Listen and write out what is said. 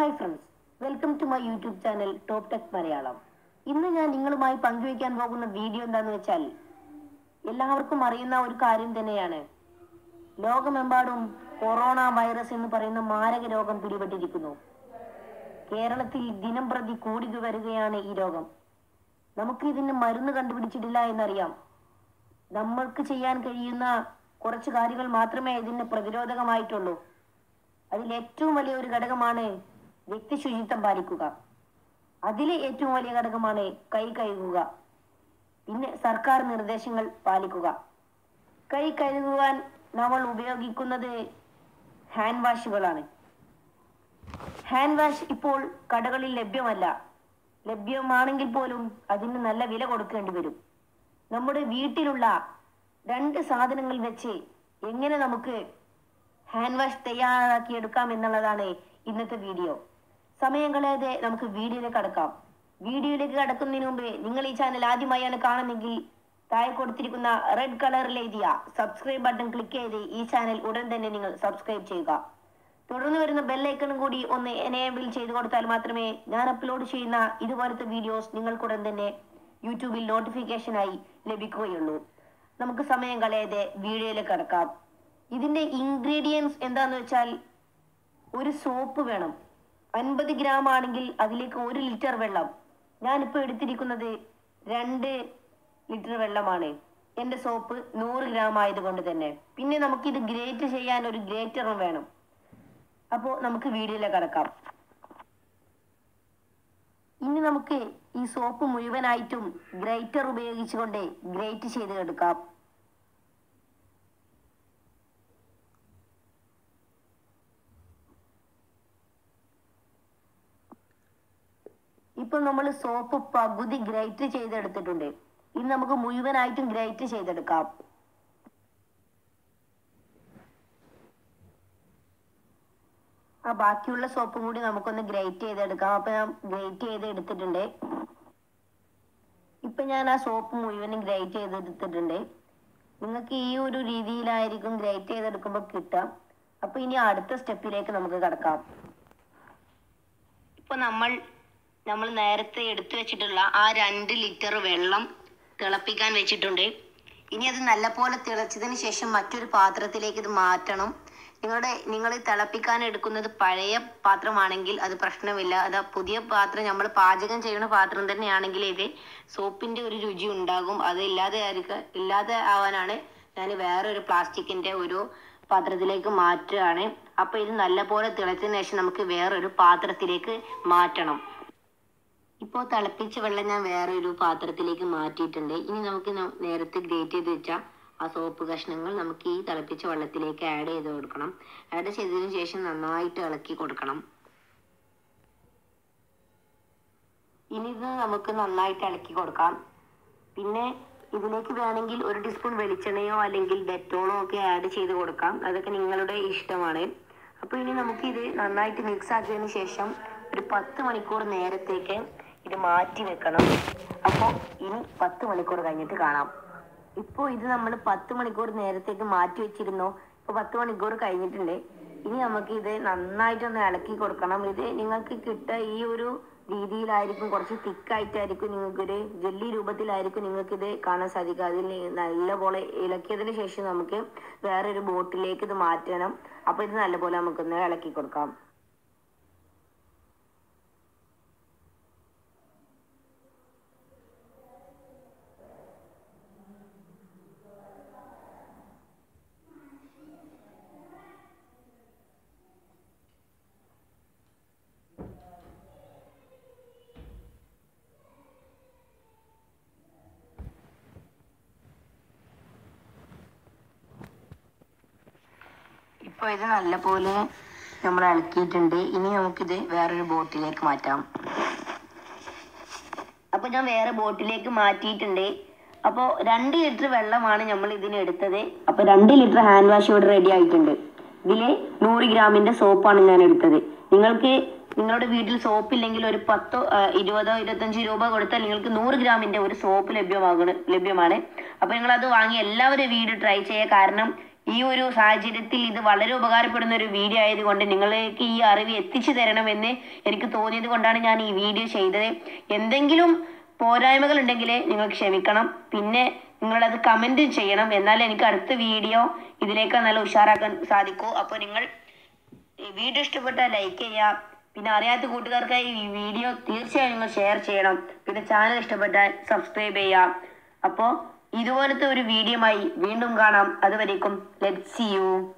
hi friends welcome to my YouTube channel top tech Malayalam ഇന്ന് ഞാൻ നിങ്ങളുമായി പങ്കുവയ്ക്കാൻ പോകുന്ന വീഡിയോ എന്താന്ന് വെച്ചാൽ എല്ലാവർക്കും അറിയുന്ന ഒരു കാര്യം തന്നെയാണ് ലോകമെമ്പാടും കൊറോണ വൈറസ് എന്ന് പറയുന്ന മാരക രോഗം പിടിപെട്ടിരിക്കുന്നു കേരളത്തിൽ ദിനം പ്രതി കൂടി വരികയാണ് ഈ രോഗം നമുക്ക് ഇതിന് മരുന്ന് കണ്ടുപിടിച്ചിട്ടില്ല എന്നറിയാം നമ്മൾക്ക് ചെയ്യാൻ കഴിയുന്ന കുറച്ച് കാര്യങ്ങൾ മാത്രമേ ഇതിന് പ്രതിരോധകമായിട്ടുള്ളൂ അതിൽ ഏറ്റവും വലിയ ഒരു ഘടകമാണ് വ്യക്തി ശുചിത്വം പാലിക്കുക അതിലെ ഏറ്റവും വലിയ ഘടകമാണ് കൈ കഴുകുക പിന്നെ സർക്കാർ നിർദ്ദേശങ്ങൾ പാലിക്കുക കൈ കഴുകുവാൻ നമ്മൾ ഉപയോഗിക്കുന്നത് ഹാൻഡ് വാഷുകളാണ് ഹാൻഡ് വാഷ് ഇപ്പോൾ കടകളിൽ ലഭ്യമല്ല ലഭ്യമാണെങ്കിൽ പോലും അതിന് നല്ല വില കൊടുക്കേണ്ടി വരും നമ്മുടെ വീട്ടിലുള്ള രണ്ട് സാധനങ്ങൾ വെച്ച് എങ്ങനെ നമുക്ക് ഹാൻഡ് വാഷ് തയ്യാറാക്കി എടുക്കാം എന്നുള്ളതാണ് ഇന്നത്തെ വീഡിയോ സമയം കളയാതെ നമുക്ക് വീഡിയോയിലേക്ക് കടക്കാം വീഡിയോയിലേക്ക് കടക്കുന്നതിന് മുമ്പ് നിങ്ങൾ ഈ ചാനൽ ആദ്യമായാണ് കാണുന്നെങ്കിൽ താഴെ കൊടുത്തിരിക്കുന്ന റെഡ് കളറിൽ എഴുതിയ സബ്സ്ക്രൈബ് ബട്ടൺ ക്ലിക്ക് ചെയ്ത് ഈ ചാനൽ ഉടൻ തന്നെ നിങ്ങൾ സബ്സ്ക്രൈബ് ചെയ്യുക തുടർന്ന് വരുന്ന ബെല്ലൈക്കണും കൂടി ഒന്ന് എനേബിൾ ചെയ്ത് കൊടുത്താൽ മാത്രമേ ഞാൻ അപ്ലോഡ് ചെയ്യുന്ന ഇതുപോലത്തെ വീഡിയോസ് നിങ്ങൾക്കുടൻ തന്നെ യൂട്യൂബിൽ നോട്ടിഫിക്കേഷനായി ലഭിക്കുകയുള്ളൂ നമുക്ക് സമയം കളയാതെ വീഡിയോയിലേക്ക് കടക്കാം ഇതിന്റെ ഇൻഗ്രീഡിയൻസ് എന്താന്ന് വെച്ചാൽ ഒരു സോപ്പ് വേണം അൻപത് ഗ്രാം ആണെങ്കിൽ അതിലേക്ക് ഒരു ലിറ്റർ വെള്ളം ഞാനിപ്പോൾ എടുത്തിരിക്കുന്നത് രണ്ട് ലിറ്റർ വെള്ളമാണ് എൻ്റെ സോപ്പ് നൂറ് ഗ്രാം ആയതുകൊണ്ട് തന്നെ പിന്നെ നമുക്കിത് ഗ്രേറ്റ് ചെയ്യാൻ ഒരു ഗ്രേറ്ററും വേണം അപ്പോൾ നമുക്ക് വീഡിയോയിലേക്ക് കടക്കാം ഇനി നമുക്ക് ഈ സോപ്പ് മുഴുവനായിട്ടും ഗ്രൈറ്റർ ഉപയോഗിച്ചുകൊണ്ട് ഗ്രേറ്റ് ചെയ്ത് എടുക്കാം ഇപ്പൊ നമ്മൾ സോപ്പ് പകുതി ഗ്രൈറ്റ് ചെയ്തെടുത്തിട്ടുണ്ട് ഇനി നമുക്ക് മുഴുവനായിട്ടും ഗ്രൈറ്റ് ചെയ്തെടുക്കാം ആ ബാക്കിയുള്ള സോപ്പും കൂടി നമുക്കൊന്ന് ഗ്രേറ്റ് ചെയ്തെടുക്കാം അപ്പൊ ഞാൻ ഗ്രേറ്റ് ചെയ്ത് എടുത്തിട്ടുണ്ട് ഇപ്പൊ ഞാൻ ആ സോപ്പ് മുഴുവനും ഗ്രേറ്റ് ചെയ്തെടുത്തിട്ടുണ്ട് നിങ്ങൾക്ക് ഈ ഒരു രീതിയിലായിരിക്കും ഗ്രേറ്റ് ചെയ്തെടുക്കുമ്പോൾ കിട്ടുക അപ്പൊ ഇനി അടുത്ത സ്റ്റെപ്പിലേക്ക് നമുക്ക് കടക്കാം ഇപ്പൊ നമ്മൾ നമ്മൾ നേരത്തെ എടുത്തു വെച്ചിട്ടുള്ള ആ രണ്ട് ലിറ്റർ വെള്ളം തിളപ്പിക്കാൻ വെച്ചിട്ടുണ്ട് ഇനി അത് നല്ലപോലെ തിളച്ചതിന് ശേഷം മറ്റൊരു പാത്രത്തിലേക്ക് ഇത് മാറ്റണം നിങ്ങളുടെ നിങ്ങൾ തിളപ്പിക്കാൻ എടുക്കുന്നത് പഴയ പാത്രമാണെങ്കിൽ അത് പ്രശ്നമില്ല അത് പുതിയ പാത്രം നമ്മൾ പാചകം ചെയ്യുന്ന പാത്രം തന്നെയാണെങ്കിൽ ഇത് സോപ്പിന്റെ ഒരു രുചി ഉണ്ടാകും അത് ഇല്ലാതെ ആയിരിക്ക ഇല്ലാതെ ആവാനാണ് ഞാൻ വേറെ ഒരു പ്ലാസ്റ്റിക്കിന്റെ ഒരു പാത്രത്തിലേക്ക് മാറ്റുകയാണ് അപ്പൊ ഇത് നല്ലപോലെ തിളച്ചതിന് ശേഷം നമുക്ക് വേറൊരു പാത്രത്തിലേക്ക് മാറ്റണം ഇപ്പോൾ തിളപ്പിച്ച വെള്ളം ഞാൻ വേറെ ഒരു പാത്രത്തിലേക്ക് മാറ്റിയിട്ടുണ്ട് ഇനി നമുക്ക് ന- നേരത്തെ ഗ്രേറ്റ് ചെയ്ത് വെച്ച ആ സോപ്പ് കഷ്ണങ്ങൾ നമുക്ക് ഈ തിളപ്പിച്ച വെള്ളത്തിലേക്ക് ആഡ് ചെയ്ത് കൊടുക്കണം ആഡ് ചെയ്തതിനു ശേഷം നന്നായിട്ട് ഇളക്കി കൊടുക്കണം ഇനി ഇത് നമുക്ക് നന്നായിട്ട് ഇളക്കി കൊടുക്കാം പിന്നെ ഇതിലേക്ക് വേണമെങ്കിൽ ഒരു ടീസ്പൂൺ വെളിച്ചെണ്ണയോ അല്ലെങ്കിൽ ഡെറ്റോളോ ഒക്കെ ആഡ് ചെയ്ത് കൊടുക്കാം അതൊക്കെ നിങ്ങളുടെ ഇഷ്ടമാണ് അപ്പോൾ ഇനി നമുക്ക് ഇത് നന്നായിട്ട് മിക്സ് ആക്കിയതിന് ശേഷം ഒരു പത്ത് മണിക്കൂർ നേരത്തേക്ക് ഇത് മാറ്റി വെക്കണം അപ്പോൾ ഇനി പത്ത് മണിക്കൂർ കഴിഞ്ഞിട്ട് കാണാം ഇപ്പോൾ ഇത് നമ്മൾ പത്ത് മണിക്കൂർ നേരത്തേക്ക് മാറ്റി വെച്ചിരുന്നു ഇപ്പോൾ പത്ത് മണിക്കൂർ കഴിഞ്ഞിട്ടുണ്ട് ഇനി നമുക്ക് ഇത് നന്നായിട്ടൊന്ന് ഇളക്കി കൊടുക്കണം ഇത് നിങ്ങൾക്ക് കിട്ട ഈ ഒരു രീതിയിലായിരിക്കും കുറച്ച് തിക്കായിട്ടായിരിക്കും നിങ്ങൾക്കൊരു ജെല്ലി രൂപത്തിലായിരിക്കും നിങ്ങൾക്ക് ഇത് കാണാൻ സാധിക്കുക അതിൽ നല്ലപോലെ ഇളക്കിയതിന് ശേഷം നമുക്ക് വേറൊരു ബോട്ടിലേക്ക് ഇത് മാറ്റണം അപ്പോൾ ഇത് നല്ലപോലെ നമുക്കൊന്ന് ഇളക്കി കൊടുക്കാം ഇപ്പോൾ ഇത് നല്ലപോലെ നമ്മൾ ഇളക്കിയിട്ടുണ്ട് ഇനി നമുക്കിത് വേറൊരു ബോട്ടിലേക്ക് മാറ്റാം അപ്പോൾ ഞാൻ വേറെ ബോട്ടിലേക്ക് മാറ്റിയിട്ടുണ്ട് അപ്പോൾ രണ്ട് ലിറ്റർ വെള്ളമാണ് നമ്മൾ ഇതിന് എടുത്തത് അപ്പോൾ രണ്ട് ലിറ്റർ ഹാൻഡ് വാഷ് ഇവിടെ റെഡി ആയിട്ടുണ്ട് ഇതിൽ നൂറ് ഗ്രാമിന്റെ സോപ്പാണ് ഞാൻ എടുത്തത് നിങ്ങൾക്ക് നിങ്ങളുടെ വീട്ടിൽ സോപ്പ് ഇല്ലെങ്കിൽ ഒരു പത്തോ ആ, ഇരുപതോ ഇരുപത്തഞ്ച് രൂപ കൊടുത്താൽ നിങ്ങൾക്ക് നൂറ് ഗ്രാമിന്റെ ഒരു സോപ്പ് ലഭ്യമാകണ ലഭ്യമാണ് അപ്പോൾ നിങ്ങൾ അത് വാങ്ങി എല്ലാവരും വീട് ട്രൈ ചെയ്യുക കാരണം ഈ ഒരു സാഹചര്യത്തിൽ ഇത് വളരെ ഉപകാരപ്പെടുന്ന ഒരു വീഡിയോ ആയതുകൊണ്ട് നിങ്ങളിലേക്ക് ഈ അറിവ് എത്തിച്ചു തരണമെന്ന് എനിക്ക് തോന്നിയത് കൊണ്ടാണ് ഞാൻ ഈ വീഡിയോ ചെയ്തത് എന്തെങ്കിലും പോരായ്മകൾ ഉണ്ടെങ്കിൽ നിങ്ങൾ ക്ഷമിക്കണം പിന്നെ നിങ്ങളത് കമൻറ്റ് ചെയ്യണം എന്നാൽ എനിക്ക് അടുത്ത വീഡിയോ ഇതിനേക്കാൾ നല്ല ഉഷാറാക്കാൻ സാധിക്കൂ അപ്പോൾ നിങ്ങൾ ഈ വീഡിയോ ഇഷ്ടപ്പെട്ടാൽ ലൈക്ക് ചെയ്യുക പിന്നെ അറിയാത്ത കൂട്ടുകാർക്കായി ഈ വീഡിയോ തീർച്ചയായും നിങ്ങൾ ഷെയർ ചെയ്യണം പിന്നെ ചാനൽ ഇഷ്ടപ്പെട്ടാൽ സബ്സ്ക്രൈബ് ചെയ്യുക അപ്പോൾ ഇതുപോലത്തെ ഒരു വീഡിയോയുമായി വീണ്ടും കാണാം അതുവരേക്കും ലെറ്റ് സി യു